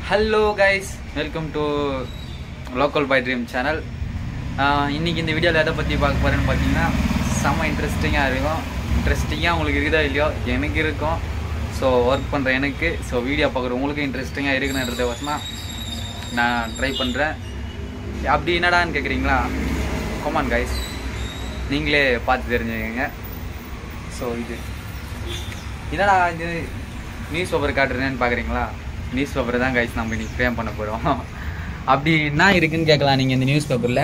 hello guys welcome to local by dream channel இன்னைக்கு இந்த வீடியோவில் எதை பற்றி பார்க்க போகிறேன்னு பார்த்தீங்கன்னா செம்ம இன்ட்ரெஸ்டிங்காக இருக்கும் இன்ட்ரெஸ்டிங்காக உங்களுக்கு இருக்குதோ இல்லையோ எனக்கு இருக்கும் ஸோ ஒர்க் பண்ணுற எனக்கு ஸோ வீடியோ பார்க்குற உங்களுக்கு இன்ட்ரெஸ்டிங்காக இருக்குன்றத வசமாக நான் ட்ரை பண்ணுறேன் அப்படி என்னடான்னு கேட்குறீங்களா கொமான் கைஸ் நீங்களே பார்த்து தெரிஞ்சுக்கங்க ஸோ இது என்னடா இது நியூஸ் பேப்பர் காட்டுறேன்னு பார்க்குறீங்களா நியூஸ் பேப்பர் தான் கைஸ் நம்ம இன்னைக்கு ஃப்ரேம் பண்ண போகிறோம் அப்படி என்ன இருக்குன்னு கேட்கலாம் நீங்கள் இந்த நியூஸ் பேப்பரில்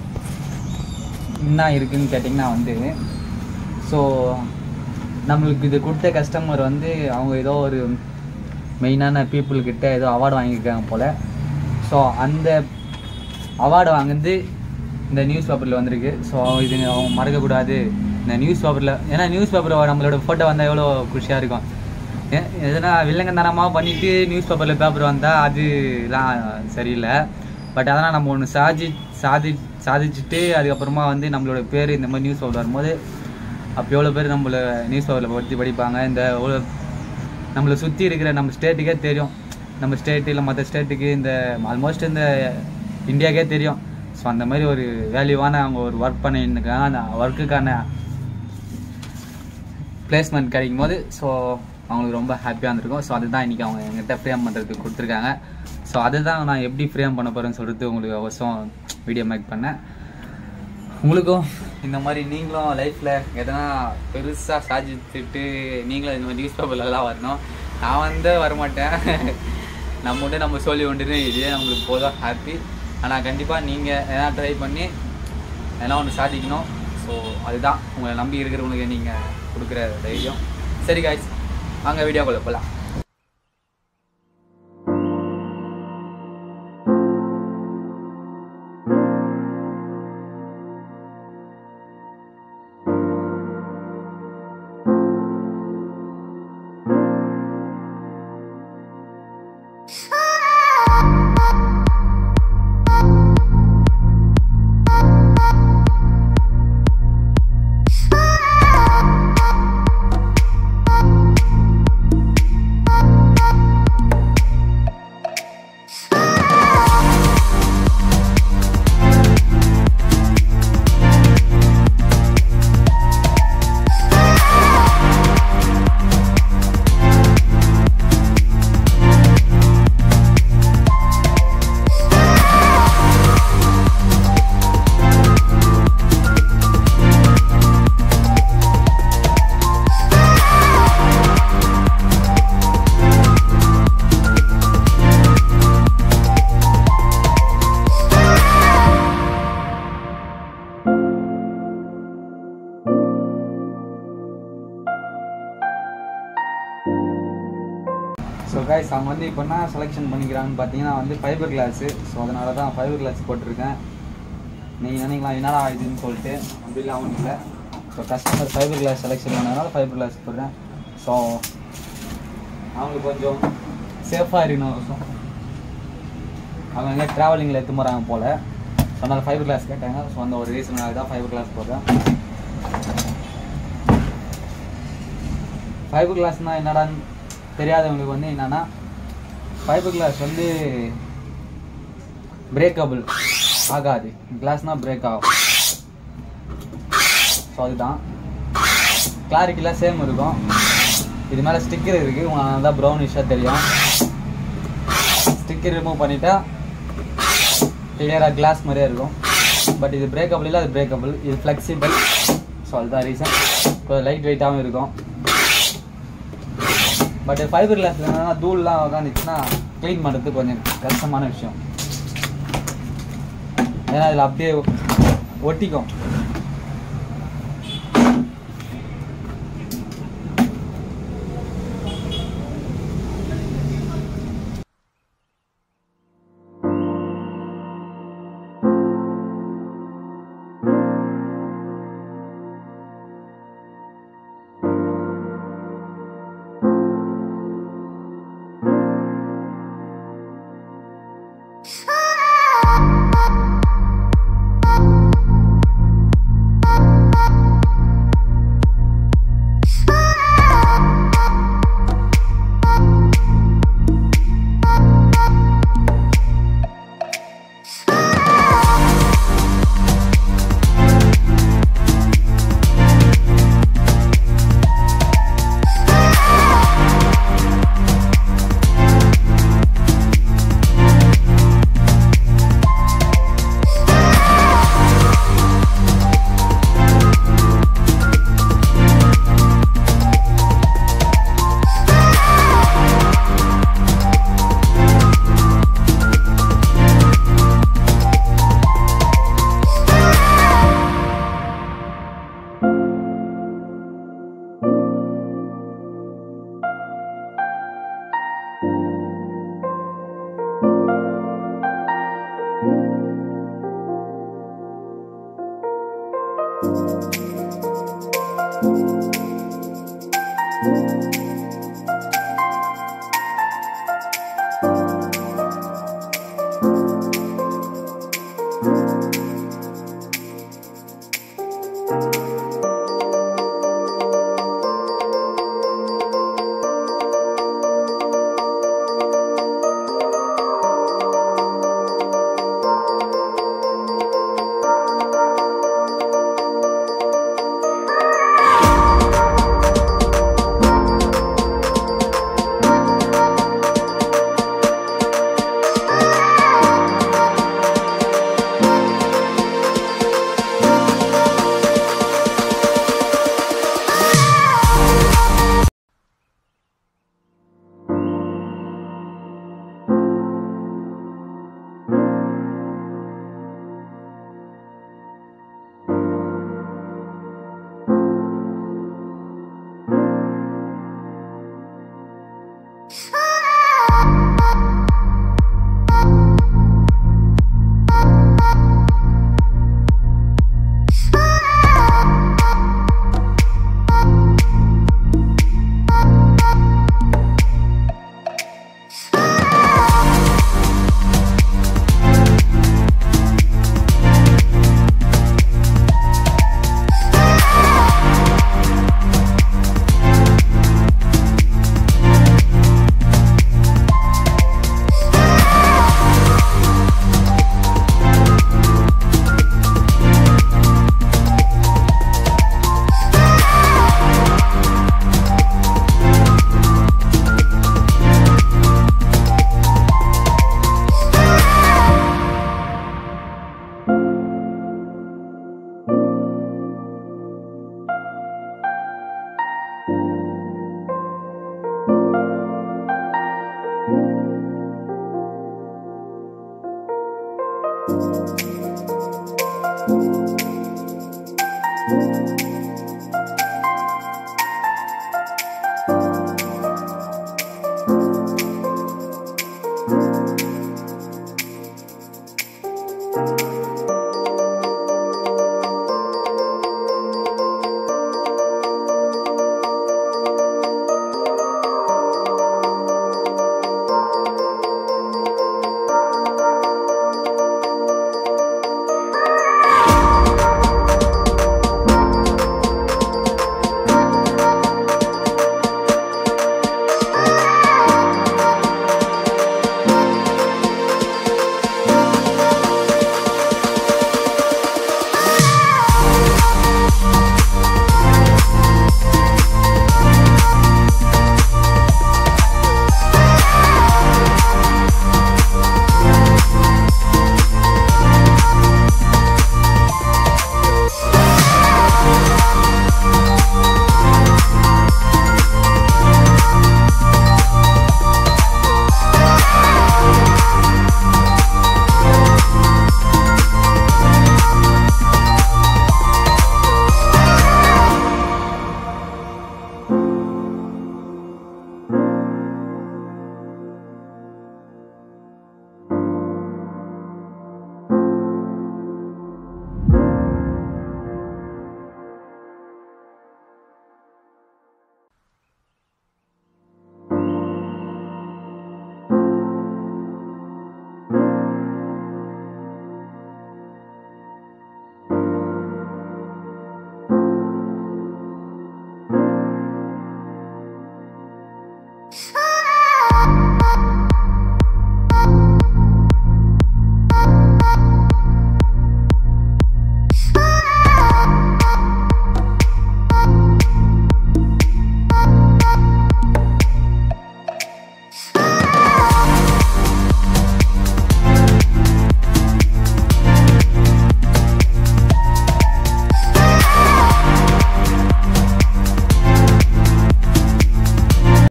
என்ன இருக்குன்னு கேட்டிங்கன்னா வந்து ஸோ நம்மளுக்கு இது கொடுத்த கஸ்டமர் வந்து அவங்க ஏதோ ஒரு மெயினான பீப்புள்கிட்ட ஏதோ அவார்டு வாங்கியிருக்காங்க போல் ஸோ அந்த அவார்டு வாங்குறது இந்த நியூஸ் பேப்பரில் வந்திருக்கு ஸோ இது அவங்க மறக்கக்கூடாது இந்த நியூஸ் பேப்பரில் ஏன்னா நியூஸ் பேப்பரில் நம்மளோட ஃபோட்டோ வந்தால் எவ்வளோ குஷியாக இருக்கும் ஏ- எதனா வில்லங்கத்தனமாக பண்ணிட்டு நியூஸ் பேப்பரில் பேப்பர் வந்தால் அதுலாம் சரியில்லை பட் அதனால் நம்ம ஒன்று சாதி சாதி சாதிச்சுட்டு அதுக்கப்புறமா வந்து நம்மளோட பேர் இந்த மாதிரி நியூஸ் பேப்பர் வரும்போது அப்போ எவ்வளோ பேர் நம்மளை நியூஸ் பேப்பரில் பற்றி படிப்பாங்க இந்த எவ்வளோ நம்மளை சுற்றி இருக்கிற நம்ம ஸ்டேட்டுக்கே தெரியும் நம்ம ஸ்டேட்டு இல்லை மற்ற ஸ்டேட்டுக்கு இந்த ஆல்மோஸ்ட் இந்த இந்தியாக்கே தெரியும் ஸோ அந்த மாதிரி ஒரு வேல்யூவான அவங்க ஒரு ஒர்க் பண்ணிருக்காங்க அந்த ஒர்க்குக்கான பிளேஸ்மெண்ட் கிடைக்கும் போது ஸோ அவங்களுக்கு ரொம்ப ஹாப்பியாக இருந்திருக்கும் ஸோ அதுதான் இன்றைக்கி அவங்க எங்கிட்ட ஃப்ரேம் பண்ணுறதுக்கு கொடுத்துருக்காங்க ஸோ அதுதான் நான் எப்படி ஃப்ரேம் பண்ண போகிறேன்னு சொல்லிட்டு உங்களுக்கு அவசரம் வீடியோ மேக் பண்ணேன் உங்களுக்கும் இந்த மாதிரி நீங்களும் லைஃப்பில் எதனா பெருசாக சாதிச்சுட்டு நீங்களும் இந்த மாதிரி நியூஸ் பேப்பர்லலாம் வரணும் நான் வந்து வரமாட்டேன் நம்ம உண்டு நம்ம சொல்லி உண்டுன்னு இதே நம்மளுக்கு போதும் ஹாப்பி ஆனால் கண்டிப்பாக நீங்கள் எதனா ட்ரை பண்ணி எதனா ஒன்று சாதிக்கணும் ஸோ அதுதான் உங்களை நம்பி இருக்கிறவங்களுக்கு நீங்கள் கொடுக்குற தைரியம் சரி காய்ஸ் வாங்க வீடியோக்குள்ளே போகலாம் ஸோ கைஸ் அவங்க வந்து இப்போ என்ன செலெக்ஷன் பண்ணிக்கிறாங்கன்னு பார்த்தீங்கன்னா வந்து ஃபைபர் கிளாஸு ஸோ அதனால தான் ஃபைபர் கிளாஸ் போட்டிருக்கேன் நீங்கள் நினைக்கலாம் என்னடா இதுன்னு சொல்லிட்டு அப்படிலாம் ஒன்றும் இல்லை so customer fibre glass selection பண்ணதுனால ஃபைபர் கிளாஸ் போடுறேன் ஸோ அவங்களுக்கு கொஞ்சம் சேஃபாக இருக்கணும் வருஷம் அவங்க எங்கே ட்ராவலிங்கில் எடுத்து போகிறாங்க போல் ஸோ அதனால் ஃபைபர் கிளாஸ் கேட்டாங்க ஸோ அந்த ஒரு ரீசனாக தான் ஃபைபர் கிளாஸ் போடுறேன் ஃபைபர் கிளாஸ்னால் என்னடான்னு தெரியாதவங்களுக்கு வந்து என்னன்னா ஃபைபர் கிளாஸ் வந்து பிரேக்கபிள் ஆகாது கிளாஸ்னால் பிரேக் ஆகும் ஸோ அதுதான் கிளாரிட்டிலாம் சேம் இருக்கும் இது மேலே ஸ்டிக்கர் இருக்குது உங்களுக்கு தான் ப்ரௌனிஷாக தெரியும் ஸ்டிக்கர் ரிமூவ் பண்ணிட்டா கிளியராக கிளாஸ் மாதிரியே இருக்கும் பட் இது பிரேக்கபிள் இல்லை அது பிரேக்கபிள் இது ஃப்ளெக்சிபிள் ஸோ அதுதான் ரீசன் கொஞ்சம் லைட் வெயிட்டாகவும் இருக்கும் பட் ஃபைபர் கிளாஸில் என்னன்னா தூள்லாம் உட்காந்துச்சுன்னா க்ளீன் பண்ணுறது கொஞ்சம் கஷ்டமான விஷயம் ஏன்னா அதில் அப்படியே ஒட்டிக்கும்